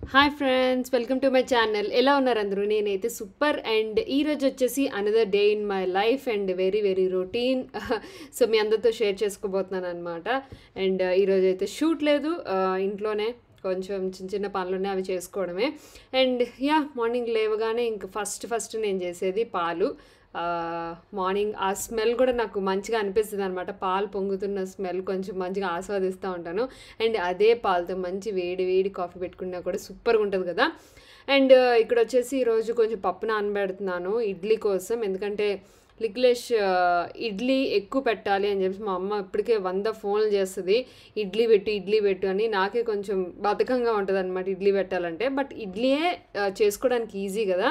Hi friends welcome to my channel ఎలా ఉన్నారు అందరూ నేనైతే సూపర్ అండ్ ఈరోజు వచ్చేసి another day in my life and very very routine so మీ అందరితో షేర్ చేసుకోబోతున్నాను అనమాట అండ్ ఈరోజు అయితే షూట్ లేదు ఆ, ఇంట్లోనే కొంచెం చిన్న చిన్న పనులు ఉన్నాయి అవి చేసుకోవడమే అండ్ యా మార్నింగ్ లేవగానే ఇంక ఫస్ట్ ఫస్ట్ నేను చేసేది పాలు మార్నింగ్ ఆ స్మెల్ కూడా నాకు మంచిగా అనిపిస్తుంది అనమాట పాలు పొంగుతున్న స్మెల్ కొంచెం మంచిగా ఆస్వాదిస్తూ ఉంటాను అండ్ అదే పాలతో మంచి వేడి వేడి కాఫీ పెట్టుకున్నా కూడా సూపర్గా ఉంటుంది కదా అండ్ ఇక్కడ వచ్చేసి ఈరోజు కొంచెం పప్పు నానబెడుతున్నాను ఇడ్లీ కోసం ఎందుకంటే లిక్లేష్ ఇడ్లీ ఎక్కువ పెట్టాలి అని చెప్పి మా అమ్మ ఇప్పటికే వంద ఫోన్లు చేస్తుంది ఇడ్లీ పెట్టు ఇడ్లీ పెట్టు అని నాకే కొంచెం బద్ధకంగా ఉంటుంది అనమాట ఇడ్లీ పెట్టాలంటే బట్ ఇడ్లీయే ఆ, చేసుకోవడానికి ఈజీ కదా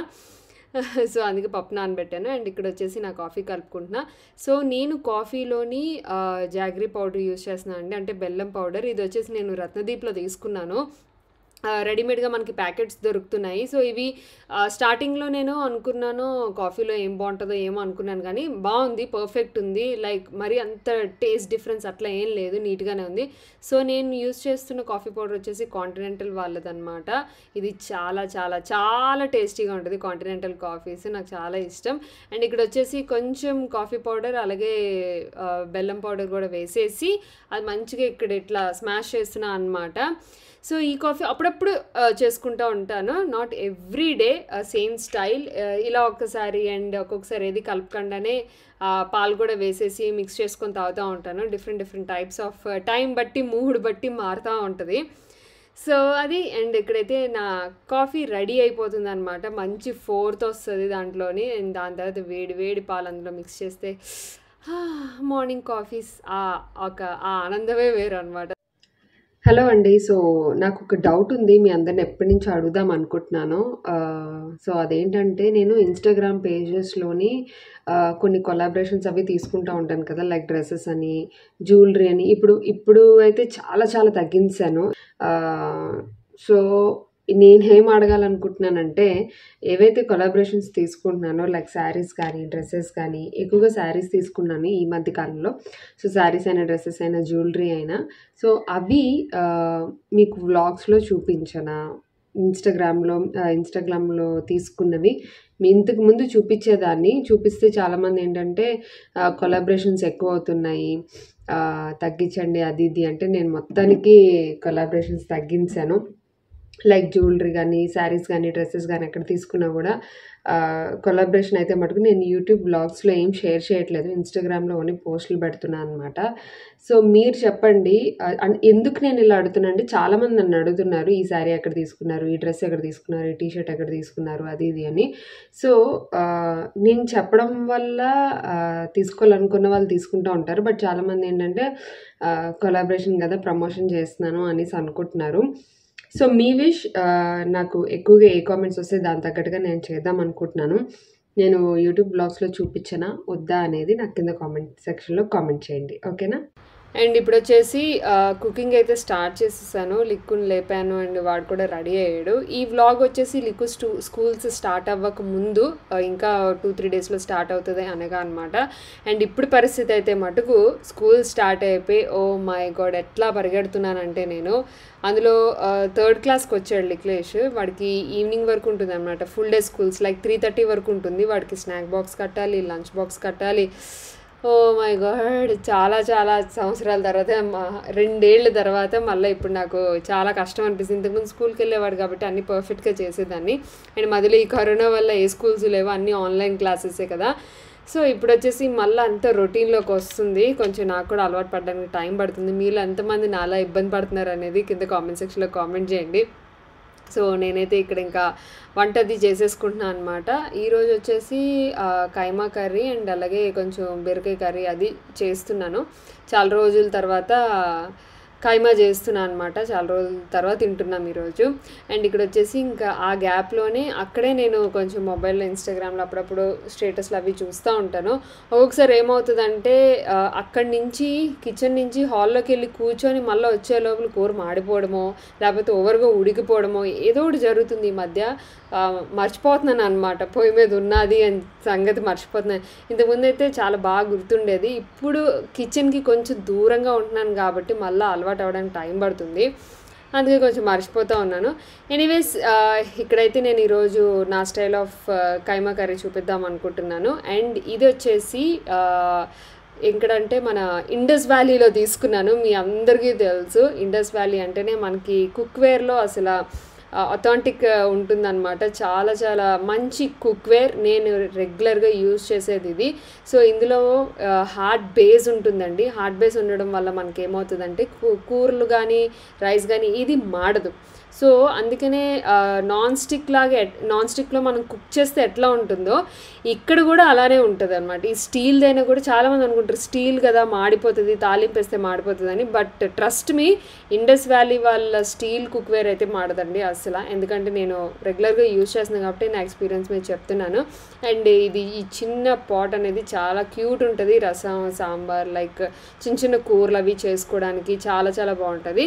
సో అందుకే పప్పు నానబెట్టాను అండ్ ఇక్కడ వచ్చేసి నా కాఫీ కలుపుకుంటున్నా సో నేను కాఫీలోని ఆ, జాగ్రీ పౌడర్ యూస్ చేస్తున్నాను అండి అంటే బెల్లం పౌడర్ ఇది వచ్చేసి నేను రత్నదీప్లో తీసుకున్నాను ఆ, రెడీమేడ్గా మనకి ప్యాకెట్స్ దొరుకుతున్నాయి సో ఇవి ఆ, స్టార్టింగ్లో నేను అనుకున్నాను కాఫీలో ఏం బాగుంటుందో ఏమో అనుకున్నాను కానీ బాగుంది పర్ఫెక్ట్ ఉంది లైక్ మరి అంత టేస్ట్ డిఫరెన్స్ అట్లా ఏం లేదు నీట్గానే ఉంది సో నేను యూస్ చేస్తున్న కాఫీ పౌడర్ వచ్చేసి కాంటినెంటల్ వాళ్ళదన్నమాట ఇది చాలా చాలా చాలా టేస్టీగా ఉంటుంది కాంటినెంటల్ కాఫీస్ నాకు చాలా ఇష్టం అండ్ ఇక్కడ వచ్చేసి కొంచెం కాఫీ పౌడర్ అలాగే ఆ, బెల్లం పౌడర్ కూడా వేసేసి అది మంచిగా ఇక్కడ ఇట్లా స్మాష్ చేస్తున్నా అనమాట సో ఈ కాఫీ అప్పుడప్పుడు ఆ, చేసుకుంటూ ఉంటాను not every day same style ఇలా ఒక్కసారి అండ్ ఒక్కొక్కసారి ఏది కలపకుండానే ఆ, పాలు కూడా వేసేసి మిక్స్ చేసుకొని తాగుతూ ఉంటాను different different types of time బట్టి మూడ్ బట్టి మారుతూ ఉంటుంది సో అది అండ్ ఇక్కడైతే నా కాఫీ రెడీ అయిపోతుంది అనమాట మంచి ఫోర్త్ వస్తుంది దాంట్లోని అండ్ దాని తర్వాత వేడి వేడి పాలు అందులో మిక్స్ చేస్తే మార్నింగ్ కాఫీస్ ఒక ఆ ఆనందమే వేరు అనమాట హలో అండి సో నాకు ఒక డౌట్ ఉంది మీ అందరిని ఎప్పటి నుంచి అడుగుదాం అనుకుంటున్నాను ఆ, సో అదేంటంటే నేను ఇన్స్టాగ్రామ్ పేజెస్లోని ఆ, కొన్ని కొలాబరేషన్స్ అవి తీసుకుంటూ ఉంటాను కదా లైక్ డ్రెస్సెస్ అని జ్యువెలరీ అని ఇప్పుడు ఇప్పుడు అయితే చాలా చాలా తగ్గించాను ఆ, సో నేను ఏం అడగాలనుకుంటున్నానంటే ఏవైతే కొలాబరేషన్స్ తీసుకుంటున్నానో లైక్ శారీస్ కానీ డ్రెస్సెస్ కానీ ఎక్కువగా శారీస్ తీసుకున్నాను ఈ మధ్య కాలంలో సో శారీస్ అయినా డ్రెస్సెస్ అయినా జ్యువెలరీ అయినా సో అవి ఆ, మీకు వ్లాగ్స్లో చూపించనా ఇన్స్టాగ్రామ్లో ఇన్స్టాగ్రామ్లో తీసుకున్నవి మీ ఇంతకు ముందు చూపించేదాన్ని చూపిస్తే చాలామంది ఏంటంటే కొలాబరేషన్స్ ఎక్కువ అవుతున్నాయి ఆ, తగ్గించండి అది ఇది అంటే నేను మొత్తానికి కొలాబరేషన్స్ తగ్గించాను లైక్ జ్యువెలరీ కానీ శారీస్ కానీ డ్రెస్సెస్ కానీ ఎక్కడ తీసుకున్నా కూడా కొలాబరేషన్ అయితే మటుకు నేను యూట్యూబ్ బ్లాగ్స్లో ఏం షేర్ చేయట్లేదు ఇన్స్టాగ్రామ్లో ఓన్లీ పోస్టులు పెడుతున్నాను అనమాట సో మీరు చెప్పండి ఆ, అన్- ఎందుకు నేను ఇలా అడుగుతున్నా అంటే చాలామంది నన్ను అడుగుతున్నారు ఈ శారీ ఎక్కడ తీసుకున్నారు ఈ డ్రెస్ ఎక్కడ తీసుకున్నారు ఈ టీషర్ట్ ఎక్కడ తీసుకున్నారు అది ఇది అని సో ఆ, నేను చెప్పడం వల్ల ఆ, తీసుకోవాలనుకున్న వాళ్ళు తీసుకుంటూ ఉంటారు బట్ చాలామంది ఏంటంటే కొలాబరేషన్ కదా ప్రమోషన్ చేస్తున్నాను అనేసి అనుకుంటున్నారు సో మీ విష్ ఆ, నాకు ఎక్కువగా ఏ కామెంట్స్ వస్తే దాని తగ్గట్టుగా నేను చేద్దాం అనుకుంటున్నాను నేను యూట్యూబ్ బ్లాగ్స్లో చూపించనా వద్దా అనేది నాకు కింద కామెంట్ సెక్షన్లో కామెంట్ చేయండి ఓకేనా అండ్ ఇప్పుడు వచ్చేసి కుకింగ్ అయితే స్టార్ట్ చేసేసాను లిక్కుని లేపాను అండ్ వాడు కూడా రెడీ అయ్యాడు ఈ వ్లాగ్ వచ్చేసి లిక్కు స్టూ స్కూల్స్ స్టార్ట్ అవ్వక ముందు ఆ, ఇంకా టూ త్రీ డేస్లో స్టార్ట్ అవుతుంది అనగా అనమాట అండ్ ఇప్పుడు పరిస్థితి అయితే మటుకు స్కూల్ స్టార్ట్ అయిపోయి ఓ మై గాడ్ ఎట్లా పరిగెడుతున్నానంటే నేను అందులో థర్డ్ క్లాస్కి వచ్చాడు లిక్లేష్ వాడికి ఈవినింగ్ వరకు ఉంటుంది అనమాట full day schools like three thirty వరకు ఉంటుంది వాడికి స్నాక్ బాక్స్ కట్టాలి లంచ్ బాక్స్ కట్టాలి ఓ మై గాడ్ చాలా చాలా సంవత్సరాల తర్వాత మా- రెండేళ్ల తర్వాత మళ్ళీ ఇప్పుడు నాకు చాలా కష్టం అనిపిస్తుంది ఇంతకుముందు స్కూల్కి వెళ్ళేవాడు కాబట్టి అన్నీ పర్ఫెక్ట్గా చేసేదాన్ని అండ్ మధ్యలో ఈ కరోనా వల్ల ఏ స్కూల్స్ లేవు అన్నీ ఆన్లైన్ క్లాసెసే కదా సో ఇప్పుడు వచ్చేసి మళ్ళీ అంత రొటీన్లోకి వస్తుంది కొంచెం నాకు కూడా అలవాటు పడడానికి టైం పడుతుంది మీరు ఎంతమంది నాలా ఇబ్బంది పడుతున్నారు అనేది కింద కామెంట్ సెక్షన్లో కామెంట్ చేయండి సో నేనైతే ఇక్కడ ఇంకా వంట అది చేసేసుకుంటున్నాను అనమాట ఈరోజు వచ్చేసి ఆ, కైమా కర్రీ అండ్ అలాగే కొంచెం బీరకాయ కర్రీ అది చేస్తున్నాను చాలా రోజుల తర్వాత కైమా చేస్తున్నాను అనమాట చాలా రోజుల తర్వాత తింటున్నాం ఈరోజు అండ్ ఇక్కడ వచ్చేసి ఇంకా ఆ గ్యాప్లోనే అక్కడే నేను కొంచెం మొబైల్లో ఇన్స్టాగ్రామ్లో అప్పుడప్పుడు స్టేటస్లు అవి చూస్తూ ఉంటాను ఒక్కొక్కసారి ఏమవుతుందంటే ఆ, అక్కడి నుంచి కిచెన్ నుంచి హాల్లోకి వెళ్ళి కూర్చొని మళ్ళీ వచ్చే లోపల కూర మాడిపోవడమో లేకపోతే ఓవర్గా ఉడికిపోవడమో ఏదో ఒకటి జరుగుతుంది ఈ మధ్య ఆ, మర్చిపోతున్నాను అనమాట పొయ్యి మీద ఉన్నది అని సంగతి మర్చిపోతున్నాను ఇంతకుముందు అయితే చాలా బాగా గుర్తుండేది ఇప్పుడు కిచెన్కి కొంచెం దూరంగా ఉంటున్నాను కాబట్టి మళ్ళీ అలవాటు అవ్వడానికి టైం పడుతుంది అందుకే కొంచెం మర్చిపోతూ ఉన్నాను ఎనీవేస్ ఇక్కడైతే నేను ఈరోజు నా స్టైల్ ఆఫ్ కైమా కర్రీ చూపిద్దాం అనుకుంటున్నాను అండ్ ఇది వచ్చేసి ఆ, ఎక్కడంటే మన ఇండస్ వ్యాలీలో తీసుకున్నాను మీ అందరికీ తెలుసు ఇండస్ వ్యాలీ అంటేనే మనకి కుక్వేర్లో అసలు అథాంటిక్ ఉంటుందన్నమాట చాలా చాలా మంచి కుక్వేర్ నేను రెగ్యులర్గా యూజ్ చేసేది ఇది సో ఇందులో హార్డ్ బేస్ ఉంటుందండి హార్డ్ బేస్ ఉండడం వల్ల మనకి ఏమవుతుందంటే కూ- కూరలు కానీ రైస్ కానీ ఇది మాడదు సో అందుకనే నాన్ స్టిక్ లాగా ఎట్- నాన్ స్టిక్లో మనం కుక్ చేస్తే ఎట్లా ఉంటుందో ఇక్కడ కూడా అలానే ఉంటుంది అనమాట ఈ స్టీల్దైనా కూడా చాలామంది అనుకుంటారు స్టీల్ కదా మాడిపోతుంది తాలింపు వేస్తే మాడిపోతుందని but trust me Indus Valley వాళ్ళ స్టీల్ కుక్వేర్ అయితే మాడదండి అసలు ఎందుకంటే నేను రెగ్యులర్గా యూజ్ చేస్తున్నాను కాబట్టి నా ఎక్స్పీరియన్స్ మీద చెప్తున్నాను అండ్ ఇది ఈ చిన్న పాట్ అనేది చాలా క్యూట్ ఉంటుంది రసం సాంబార్ లైక్ చిన్న చిన్న కూరలు అవి చేసుకోవడానికి చాలా చాలా బాగుంటుంది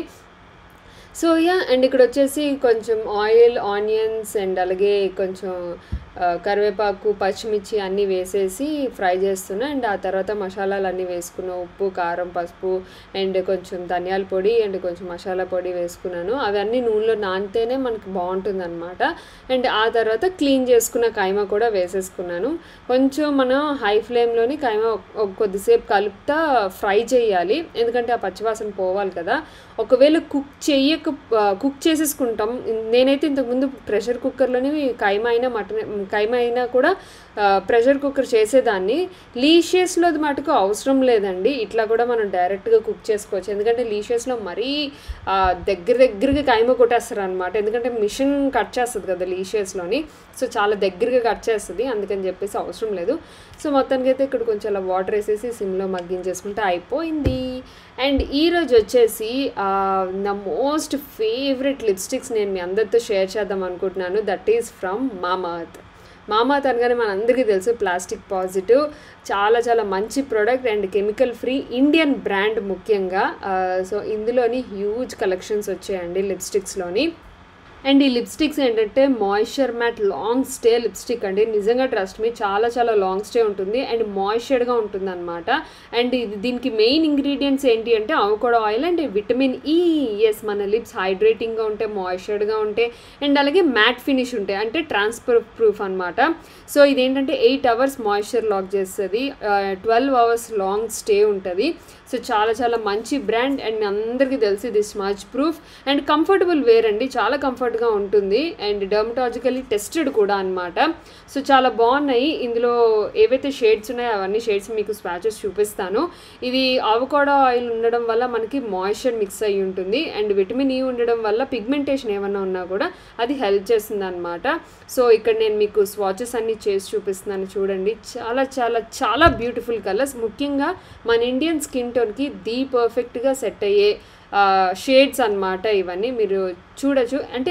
సో యా అండ్ ఇక్కడ వచ్చేసి కొంచెం ఆయిల్ ఆనియన్స్ అండ్ అలాగే కొంచెం ఆ, కరివేపాకు పచ్చిమిర్చి అన్నీ వేసేసి ఫ్రై చేస్తున్నా అండ్ ఆ తర్వాత మసాలాలు అన్నీ వేసుకున్నా ఉప్పు కారం పసుపు అండ్ కొంచెం ధనియాల పొడి అండ్ కొంచెం మసాలా పొడి వేసుకున్నాను అవన్నీ నూనెలో నానితేనే మనకి బాగుంటుంది అనమాట అండ్ ఆ తర్వాత క్లీన్ చేసుకున్న కైమా కూడా వేసేసుకున్నాను కొంచెం మనం హై ఫ్లేమ్లోని కైమా ఒక- ఒక కొద్దిసేపు కలుపుతా ఫ్రై చేయాలి ఎందుకంటే ఆ పచ్చివాసన పోవాలి కదా ఒకవేళ కుక్ చెయ్యక కుక్ చేసేసుకుంటాం నేనైతే ఇంతకుముందు ప్రెషర్ కుక్కర్లోని కైమా అయినా మటన్ కైమా అయినా కూడా ప్రెషర్ కుక్కర్ చేసేదాన్ని లీషియస్లో మటుకు అవసరం లేదండి ఇట్లా కూడా మనం డైరెక్ట్గా కుక్ చేసుకోవచ్చు ఎందుకంటే లీషియస్లో మరీ ఆ, దగ్గర దగ్గరగా కైమా కొట్టేస్తారు అనమాట ఎందుకంటే మిషన్ కట్ చేస్తుంది కదా లీషియస్లోని సో చాలా దగ్గరగా కట్ చేస్తుంది అందుకని చెప్పేసి అవసరం లేదు సో మొత్తానికి అయితే ఇక్కడ కొంచెం అలా వాటర్ వేసేసి సిమ్లో మగ్గించేసుకుంటే అయిపోయింది అండ్ ఈరోజు వచ్చేసి ఆ, నా మోస్ట్ ఫేవరెట్ లిప్స్టిక్స్ నేను మీ అందరితో షేర్ చేద్దాం అనుకుంటున్నాను that is from Mamaearth Mamaearth అనగానే మన అందరికీ తెలుసు ప్లాస్టిక్ పాజిటివ్ చాలా చాలా మంచి product and chemical free Indian brand ముఖ్యంగా సో ఇందులోని హ్యూజ్ కలెక్షన్స్ వచ్చాయండి లిప్స్టిక్స్లోని అండ్ ఈ లిప్స్టిక్స్ ఏంటంటే moisture matte long stay lipstick అండి నిజంగా ట్రస్ట్ మీ చాలా చాలా లాంగ్ స్టే ఉంటుంది అండ్ మాయిశ్చర్గా ఉంటుంది అనమాట అండ్ ఇది దీనికి మెయిన్ ఇంగ్రీడియంట్స్ ఏంటి అంటే avocado oil and vitamin E ఎస్ మన లిప్స్ హైడ్రేటింగ్గా ఉంటే మాయిశ్చర్డ్గా ఉంటే అండ్ అలాగే మ్యాట్ ఫినిష్ ఉంటాయి అంటే ట్రాన్స్ఫర్ ప్రూఫ్ అనమాట సో ఇదేంటంటే ఎయిట్ అవర్స్ మాయిశ్చర్ లాక్ చేస్తుంది ట్వెల్వ్ అవర్స్ లాంగ్ స్టే ఉంటుంది సో చాలా చాలా మంచి బ్రాండ్ అండ్ మీ అందరికీ తెలిసి ఇది smudge proof and comfortable wear అండి చాలా కంఫర్ట్గా ఉంటుంది అండ్ డర్మటాలజికలీ టెస్టెడ్ కూడా అనమాట సో చాలా బాగున్నాయి ఇందులో ఏవైతే షేడ్స్ ఉన్నాయో అవన్నీ షేడ్స్ మీకు స్వాచెస్ చూపిస్తాను ఇది అవకాడో ఆయిల్ ఉండడం వల్ల మనకి మాయిశ్చర్ మిక్స్ అయ్యి ఉంటుంది అండ్ విటమిన్ ఈ ఉండడం వల్ల పిగ్మెంటేషన్ ఏమన్నా ఉన్నా కూడా అది హెల్ప్ చేస్తుంది అనమాట సో ఇక్కడ నేను మీకు స్వాచెస్ అన్ని చేసి చూపిస్తున్నాను చూడండి చాలా చాలా చాలా బ్యూటిఫుల్ కలర్స్ ముఖ్యంగా మన ఇండియన్ స్కిన్ టోన్కి ది పర్ఫెక్ట్గా సెట్ అయ్యే షేడ్స్ అన్నమాట ఇవన్నీ మీరు చూడొచ్చు అంటే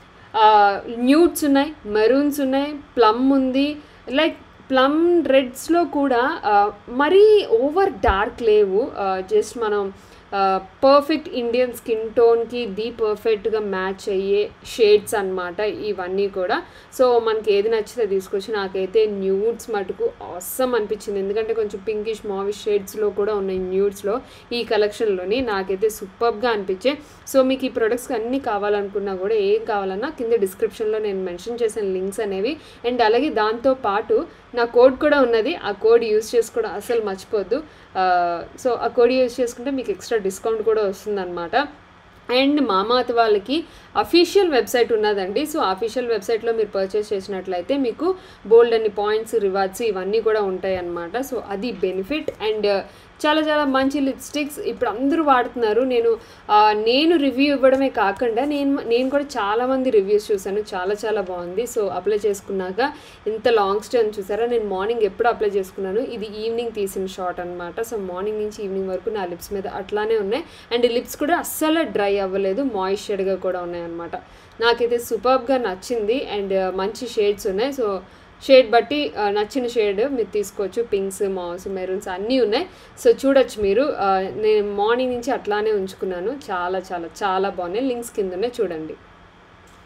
న్యూట్స్ ఉన్నాయి మెరూన్స్ ఉన్నాయి ప్లమ్ ఉంది లైక్ ప్లమ్ రెడ్స్లో కూడా ఆ, మరీ ఓవర్ డార్క్ లేవు జస్ట్ మనం పర్ఫెక్ట్ ఇండియన్ స్కిన్ టోన్కి ది పర్ఫెక్ట్గా మ్యాచ్ అయ్యే షేడ్స్ అన్నమాట ఇవన్నీ కూడా సో మనకి ఏది నచ్చితే తీసుకొచ్చి నాకైతే న్యూడ్స్ మటుకు అవసరం అనిపించింది ఎందుకంటే కొంచెం పింకిష్ మావిష్ షేడ్స్లో కూడా ఉన్నాయి న్యూడ్స్లో ఈ కలెక్షన్లోని నాకైతే సూపర్గా అనిపించే సో మీకు ఈ ప్రొడక్ట్స్ అన్నీ కావాలనుకున్నా కూడా ఏం కావాలన్నా కింద డిస్క్రిప్షన్లో నేను మెన్షన్ చేసిన లింక్స్ అనేవి అండ్ అలాగే దాంతో పాటు నా కోడ్ కూడా ఉన్నది ఆ కోడ్ యూస్ చేసుకోవడం అసలు మర్చిపోద్దు సో ఆ కోడ్ యూస్ చేసుకుంటే మీకు ఎక్స్ట్రా డిస్కౌంట్ కూడా వస్తుందన్నమాట అండ్ మామాత్ వాళ్ళకి అఫీషియల్ వెబ్సైట్ ఉన్నదండి సో అఫీషియల్ వెబ్సైట్లో మీరు పర్చేస్ చేసినట్లయితే మీకు బోల్డ్ అన్ని పాయింట్స్ రివార్డ్స్ ఇవన్నీ కూడా ఉంటాయి అన్నమాట సో అది బెనిఫిట్ అండ్ చాలా చాలా మంచి లిప్స్టిక్స్ ఇప్పుడు అందరూ వాడుతున్నారు నేను ఆ, నేను రివ్యూ ఇవ్వడమే కాకుండా నేను నేను కూడా చాలామంది రివ్యూస్ చూశాను చాలా చాలా బాగుంది సో అప్లై చేసుకున్నాక ఇంత లాంగ్ స్టే అని చూసారా నేను మార్నింగ్ ఎప్పుడు అప్లై చేసుకున్నాను ఇది ఈవినింగ్ తీసిన షార్ట్ అనమాట సో మార్నింగ్ నుంచి ఈవినింగ్ వరకు నా లిప్స్ మీద అట్లానే ఉన్నాయి అండ్ లిప్స్ కూడా అస్సలు డ్రై అవ్వలేదు మాయిశ్చర్గా కూడా ఉన్నాయి అనమాట నాకైతే సూపర్గా నచ్చింది అండ్ మంచి షేడ్స్ ఉన్నాయి సో షేడ్ బట్టి ఆ, నచ్చిన షేడ్ మీరు తీసుకోవచ్చు పింక్స్ మాస్ మెరూన్స్ అన్నీ ఉన్నాయి సో చూడొచ్చు మీరు ఆ, నేను మార్నింగ్ నుంచి అట్లానే ఉంచుకున్నాను చాలా చాలా చాలా బాగున్నాయి లింక్స్ కింద ఉన్నాయి చూడండి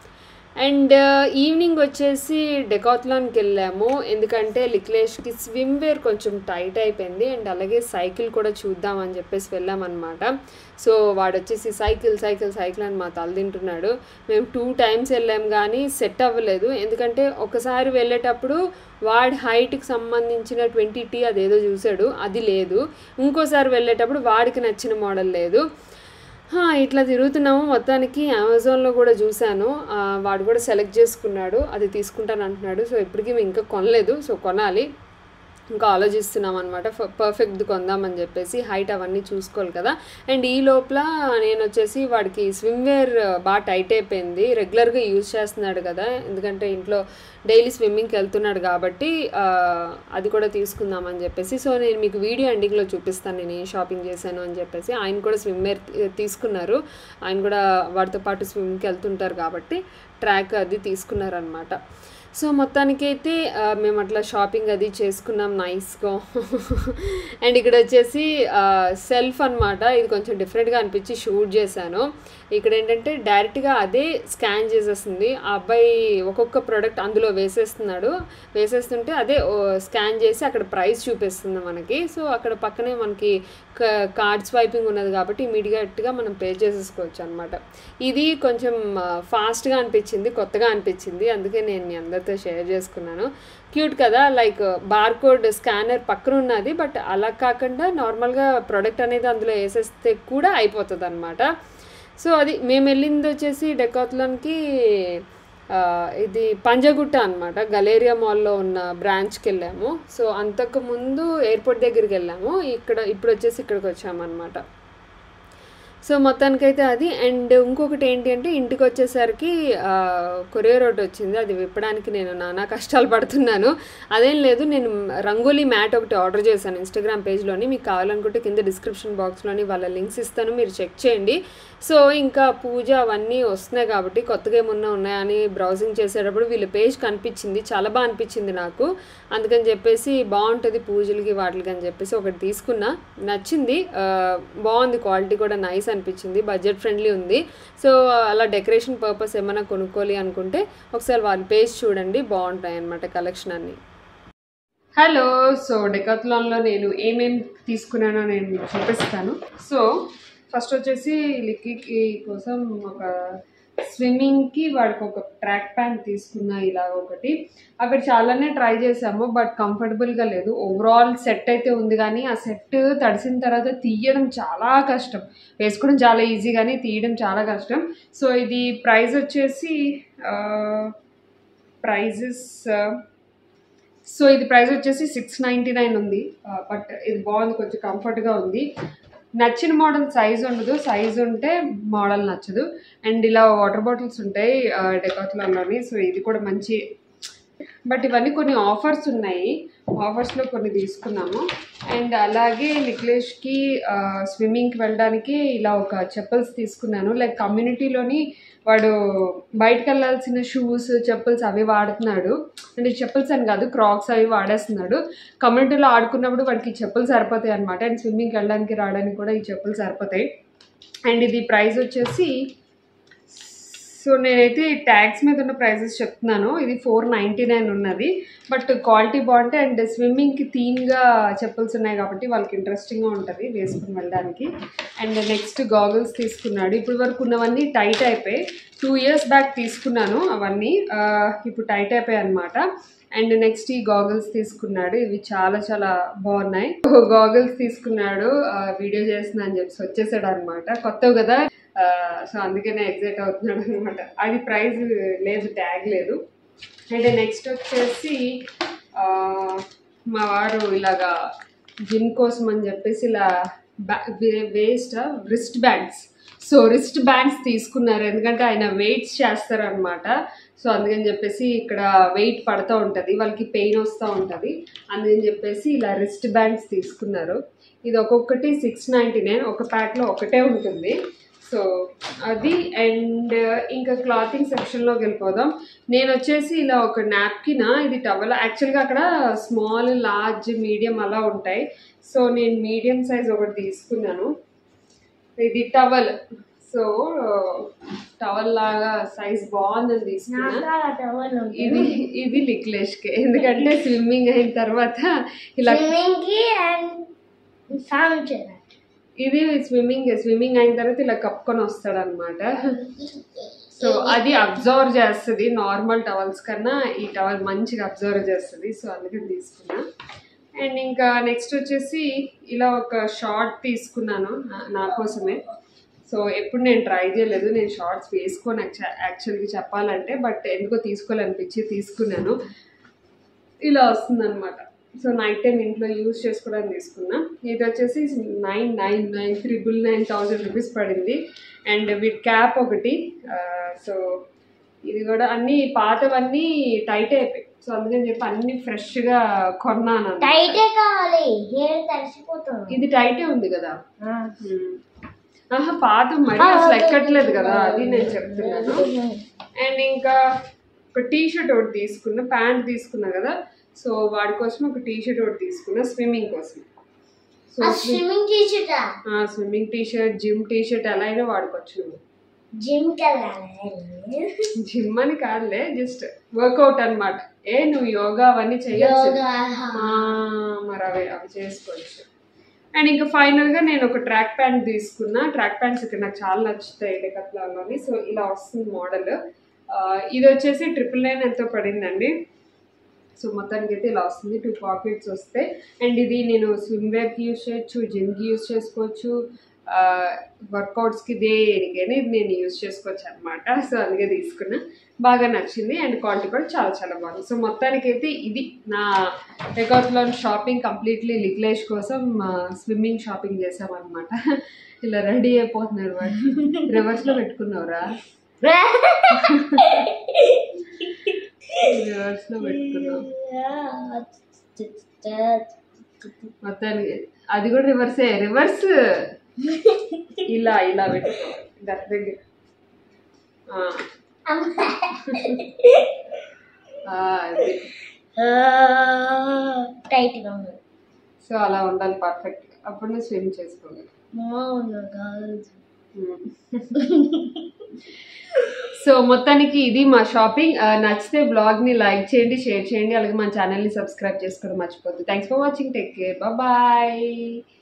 అండ్ ఈవినింగ్ వచ్చేసి డెకాత్లాన్కి వెళ్ళాము ఎందుకంటే లిక్లేష్కి స్విమ్ వేర్ కొంచెం టైట్ అయిపోయింది అండ్ అలాగే సైకిల్ కూడా చూద్దాం అని చెప్పేసి వెళ్ళామన్నమాట సో వాడు వచ్చేసి సైకిల్ సైకిల్ సైకిల్ అని మా తల తింటున్నాడు మేము టూ టైమ్స్ వెళ్ళాం కానీ సెట్ అవ్వలేదు ఎందుకంటే ఒకసారి వెళ్ళేటప్పుడు వాడి హైట్కి సంబంధించిన ట్వంటీ టీ అదేదో చూశాడు అది లేదు ఇంకోసారి వెళ్ళేటప్పుడు వాడికి నచ్చిన మోడల్ లేదు హా, ఇట్లా తిరుగుతున్నాము మొత్తానికి అమెజాన్లో కూడా చూశాను ఆ, వాడు కూడా సెలెక్ట్ చేసుకున్నాడు అది తీసుకుంటాను అంటున్నాడు సో ఇప్పటికీ మేము ఇంకా కొనలేదు సో కొనాలి ఇంకా ఆలోచిస్తున్నాం అనమాట పర్ఫెక్ట్ కొందామని చెప్పేసి హైట్ అవన్నీ చూసుకోవాలి కదా అండ్ ఈ లోపల నేను వచ్చేసి వాడికి స్విమ్ వేర్ బాగా టైట్ అయిపోయింది రెగ్యులర్గా యూజ్ చేస్తున్నాడు కదా ఎందుకంటే ఇంట్లో డైలీ స్విమ్మింగ్కి వెళ్తున్నాడు కాబట్టి ఆ, అది కూడా తీసుకుందామని చెప్పేసి సో నేను మీకు వీడియో ఎండింగ్లో చూపిస్తాను నేను ఏం షాపింగ్ చేశాను అని చెప్పేసి ఆయన కూడా స్విమ్ వేర్ తీసుకున్నారు ఆయన కూడా వాడితో పాటు స్విమ్కి వెళ్తుంటారు కాబట్టి ట్రాక్ అది తీసుకున్నారనమాట సో మొత్తానికైతే ఆ, మేము అట్లా షాపింగ్ అది చేసుకున్నాం నైస్గా అండ్ ఇక్కడ వచ్చేసి సెల్ఫ్ అన్నమాట ఇది కొంచెం డిఫరెంట్గా అనిపించి షూట్ చేశాను ఇక్కడ ఏంటంటే డైరెక్ట్గా అదే స్కాన్ చేసేస్తుంది ఆ అబ్బాయి ఒక్కొక్క ప్రోడక్ట్ అందులో వేసేస్తున్నాడు వేసేస్తుంటే అదే స్కాన్ చేసి అక్కడ ప్రైస్ చూపిస్తుంది మనకి సో అక్కడ పక్కనే మనకి కార్డ్ స్వైపింగ్ ఉన్నది కాబట్టి ఇమీడియట్గా మనం పే చేసేసుకోవచ్చు అనమాట ఇది కొంచెం ఫాస్ట్గా అనిపించింది కొత్తగా అనిపించింది అందుకే నేను మీ అందరితో షేర్ చేసుకున్నాను క్యూట్ కదా లైక్ బార్కోడ్ స్కానర్ పక్కన ఉన్నది బట్ అలా కాకుండా నార్మల్గా ప్రోడక్ట్ అనేది అందులో వేసేస్తే కూడా అయిపోతుంది అనమాట సో అది మేము వెళ్ళింది వచ్చేసి డెకాత్లాన్కి ఆ, ఇది పంజగుట్ట అనమాట గలేరియా మాల్లో ఉన్న బ్రాంచ్కి వెళ్ళాము సో అంతకు ముందు ఎయిర్పోర్ట్ దగ్గరికి వెళ్ళాము ఇక్కడ ఇప్పుడు వచ్చేసి ఇక్కడికి వచ్చామన్నమాట సో మొత్తానికైతే అది అండ్ ఇంకొకటి ఏంటి అంటే ఇంటికి వచ్చేసరికి ఆ, కొరియర్ ఒకటి వచ్చింది అది విప్పడానికి నేను నానా కష్టాలు పడుతున్నాను అదేం లేదు నేను రంగోలీ మ్యాట్ ఒకటి ఆర్డర్ చేశాను ఇన్స్టాగ్రామ్ పేజ్లోని మీకు కావాలనుకుంటే కింద డిస్క్రిప్షన్ బాక్స్లోని వాళ్ళ లింక్స్ ఇస్తాను మీరు చెక్ చేయండి సో ఇంకా పూజ అవన్నీ వస్తున్నాయి కాబట్టి కొత్తగా ఏమన్నా ఉన్నాయని బ్రౌజింగ్ చేసేటప్పుడు వీళ్ళ పేజ్ కనిపించింది చాలా బాగా అనిపించింది నాకు అందుకని చెప్పేసి బాగుంటుంది పూజలకి వాటికి అని చెప్పేసి ఒకటి తీసుకున్నా నచ్చింది ఆ, బాగుంది క్వాలిటీ కూడా నైస్ అనిపించింది బడ్జెట్ ఫ్రెండ్లీ ఉంది సో అలా డెకరేషన్ పర్పస్ ఏమైనా కొనుక్కోవాలి అనుకుంటే ఒకసారి వాళ్ళ పేజ్ చూడండి బాగుంటాయి అన్నమాట కలెక్షన్ అన్ని హలో సో డెకాత్లాన్లో నేను ఏమేం తీసుకున్నానో నేను మీకు చూపిస్తాను సో ఫస్ట్ వచ్చేసి లిక్కీకి కోసం ఒక స్విమ్మింగ్కి వాడికి ఒక ట్రాక్ ప్యాంట్ తీసుకున్నా ఇలా ఒకటి అక్కడ చాలానే ట్రై చేసాము బట్ కంఫర్టబుల్గా లేదు ఓవరాల్ సెట్ అయితే ఉంది కానీ ఆ సెట్ తడిసిన తర్వాత తీయడం చాలా కష్టం వేసుకోవడం చాలా ఈజీ కానీ తీయడం చాలా కష్టం సో ఇది ప్రైస్ వచ్చేసి ప్రైజెస్ సో ఇది ప్రైస్ వచ్చేసి సిక్స్ నైంటీ నైన్ ఉంది బట్ ఇది బాగుంది కొంచెం కంఫర్ట్గా ఉంది నచ్చిన మోడల్ సైజ్ ఉండదు సైజ్ ఉంటే మోడల్ నచ్చదు అండ్ ఇలా వాటర్ బాటిల్స్ ఉంటాయి డెకాత్లాన్లోని సో ఇది కూడా మంచి బట్ ఇవన్నీ కొన్ని ఆఫర్స్ ఉన్నాయి ఆఫర్స్లో కొన్ని తీసుకున్నాము అండ్ అలాగే నిఖిలేష్కి స్విమ్మింగ్కి వెళ్ళడానికి ఇలా ఒక చెప్పల్స్ తీసుకున్నాను లైక్ కమ్యూనిటీలోని వాడు బయటకు వెళ్ళాల్సిన షూస్ చెప్పల్స్ అవి వాడుతున్నాడు అంటే చెప్పల్స్ అని కాదు క్రాక్స్ అవి వాడేస్తున్నాడు కమ్యూనిటీలో ఆడుకున్నప్పుడు వాడికి ఈ చెప్పులు సరిపోతాయి అనమాట అండ్ స్విమ్మింగ్కి వెళ్ళడానికి రావడానికి కూడా ఈ చెప్పులు సరిపోతాయి అండ్ ఇది ప్రైస్ వచ్చేసి సో నేనైతే ట్యాక్స్ మీద ఉన్న ప్రైజెస్ చెప్తున్నాను ఇది ఫోర్ నైంటీ నైన్ ఉన్నది బట్ క్వాలిటీ బాగుంటాయి అండ్ స్విమ్మింగ్కి థీమ్గా చెప్పల్స్ ఉన్నాయి కాబట్టి వాళ్ళకి ఇంట్రెస్టింగ్గా ఉంటుంది వేసుకుని వెళ్ళడానికి అండ్ నెక్స్ట్ గాగుల్స్ తీసుకున్నాడు ఇప్పటి వరకు ఉన్నవన్నీ టైట్ అయిపోయి టూ ఇయర్స్ బ్యాక్ తీసుకున్నాను అవన్నీ ఆ, ఇప్పుడు టైట్ అయిపోయాయి అనమాట అండ్ నెక్స్ట్ ఈ గాగుల్స్ తీసుకున్నాడు ఇవి చాలా చాలా బాగున్నాయి గాగుల్స్ తీసుకున్నాడు వీడియో చేస్తున్నా అని చెప్పి వచ్చేసాడు అనమాట కొత్తవి కదా సో అందుకనే ఎగ్జైట్ అవుతున్నాడు అనమాట అది ప్రైస్ లేదు ట్యాగ్ లేదు అండ్ నెక్స్ట్ వచ్చేసి ఆ, మా వారు ఇలాగా జిమ్ కోసం అని చెప్పేసి ఇలా waist wrist bands so wrist bands తీసుకున్నారు ఎందుకంటే ఆయన వెయిట్స్ చేస్తారనమాట సో అందుకని చెప్పేసి ఇక్కడ వెయిట్ పడుతూ ఉంటుంది వాళ్ళకి పెయిన్ వస్తూ ఉంటుంది అందుకని చెప్పేసి ఇలా రిస్ట్ బ్యాండ్స్ తీసుకున్నారు ఇది ఒక్కొక్కటి సిక్స్ నైంటీ నైన్ ఒక ప్యాక్లో ఒకటే ఉంటుంది సో అది అండ్ ఇంకా క్లాతింగ్ సెక్షన్లోకి వెళ్ళిపోదాం నేను వచ్చేసి ఇలా ఒక నాప్కిన్ ఇది టవల్ యాక్చువల్గా అక్కడ స్మాల్ లార్జ్ మీడియం అలా ఉంటాయి సో నేను మీడియం సైజ్ ఒకటి తీసుకున్నాను ఇది టవల్ సో టవల్ లాగా సైజ్ బాగుందని తీసుకున్నా నాకు టవల్ ఇది ఇది లిక్లేష్కే ఎందుకంటే స్విమ్మింగ్ అయిన తర్వాత ఇలా స్విమ్మింగ్ కి అండ్ స్నానం చేయడానికి ఇది స్విమ్మింగ్ స్విమ్మింగ్ అయిన తర్వాత ఇలా కప్పుకొని వస్తాడు అనమాట సో అది అబ్జర్వ్ చేస్తుంది నార్మల్ టవల్స్ కన్నా ఈ టవల్ మంచిగా అబ్జర్వ్ చేస్తుంది సో అందుకని తీసుకున్నా అండ్ ఇంకా నెక్స్ట్ వచ్చేసి ఇలా ఒక షార్ట్ తీసుకున్నాను నా- నా కోసమే సో ఎప్పుడు నేను ట్రై చేయలేదు నేను షార్ట్స్ వేసుకోను యాక్చువల్గా చెప్పాలంటే బట్ ఎందుకో తీసుకోవాలనిపించి తీసుకున్నాను ఇలా వస్తుందన్నమాట సో నైట్ టైం ఇంట్లో యూజ్ చేసుకోవడానికి తీసుకున్నా ఇది వచ్చేసి nine nine nine triple nine thousand rupees పడింది అండ్ విత్ క్యాప్ ఒకటి సో ఇది కూడా అన్ని పాతవన్నీ టైట్ అయిపోయాయి సో అందుకని చెప్పి అన్ని ఫ్రెష్గా కొన్నాను అన్నమాట. టైటే కావాలి హెయిర్ తడిసిపోతుంది ఇది టైటే ఉంది కదా ఉమ్. ఆహా పాత మరి అసలు ఎక్కట్లేదు కదా అది నేను చెప్తున్నాను అండ్ ఇంకా ఒక టీ షర్ట్ ఒకటి తీసుకున్నా ప్యాంట్ తీసుకున్నా కదా సో వాడి కోసం ఒక టీ షర్ట్ ఒకటి తీసుకున్నా స్విమ్మింగ్ కోసం సో స్విమ్మింగ్ టీచర్టా swimming T shirt gym T shirt ఎలా అయినా వాడుకోవచ్చు నువ్వు జిమ్ కి వెళ్ళాలి జిమ్ అని కాదులే జస్ట్ వర్కౌట్ అన్నమాట ఏ నువ్వు యోగా అవన్నీ చేయొచ్చు యోగా ఆ, మరి అవి అవి చేసుకోవచ్చు అండ్ ఇంకా ఫైనల్గా నేను ఒక ట్రాక్ ప్యాంట్ తీసుకున్నా ట్రాక్ ప్యాంట్స్ ఇక్కడ నాకు చాలా నచ్చుతాయి డెకత్లాలోని సో ఇలా వస్తుంది మోడల్ ఇది వచ్చేసి ట్రిపుల్ నైన్ ఎంతో పడిందండి సో మొత్తానికి అయితే ఇలా వస్తుంది టూ పాకెట్స్ వస్తాయి అండ్ ఇది నేను స్విమ్ వేర్కి యూస్ చేయొచ్చు జిమ్కి యూస్ చేసుకోవచ్చు వర్కౌట్స్కి దేనికైనా ఇది నేను యూస్ చేసుకోవచ్చు అనమాట సో అందుకే తీసుకున్నా బాగా నచ్చింది అండ్ క్వాలిటీ కూడా చాలా చాలా బాగుంది సో మొత్తానికైతే ఇది నా టెకౌట్లో షాపింగ్ కంప్లీట్లీ లిగ్లేష్ కోసం స్విమ్మింగ్ షాపింగ్ చేసామన్నమాట ఇలా రెడీ అయిపోతున్నారు వాడు రివర్స్లో పెట్టుకున్నావురా రివర్స్లో పెట్టుకున్నావు మొత్తానికి అది కూడా రివర్సే రివర్స్ ఇలా ఇలా పెట్టుకో దగ్గర దగ్గర ఆ, ఆ, అది టైట్ గా ఉంది సో అలా ఉండాలి పర్ఫెక్ట్ అప్పుడు నువ్వు స్విమ్ చేసుకోగలవు బాగుంది కాదు సో మొత్తానికి ఇది మా షాపింగ్ ఆ, నచ్చితే బ్లాగ్ని లైక్ చేయండి షేర్ చేయండి అలాగే మా ఛానల్ని సబ్స్క్రైబ్ చేసుకోవడం మర్చిపోద్దు thanks for watching take care bye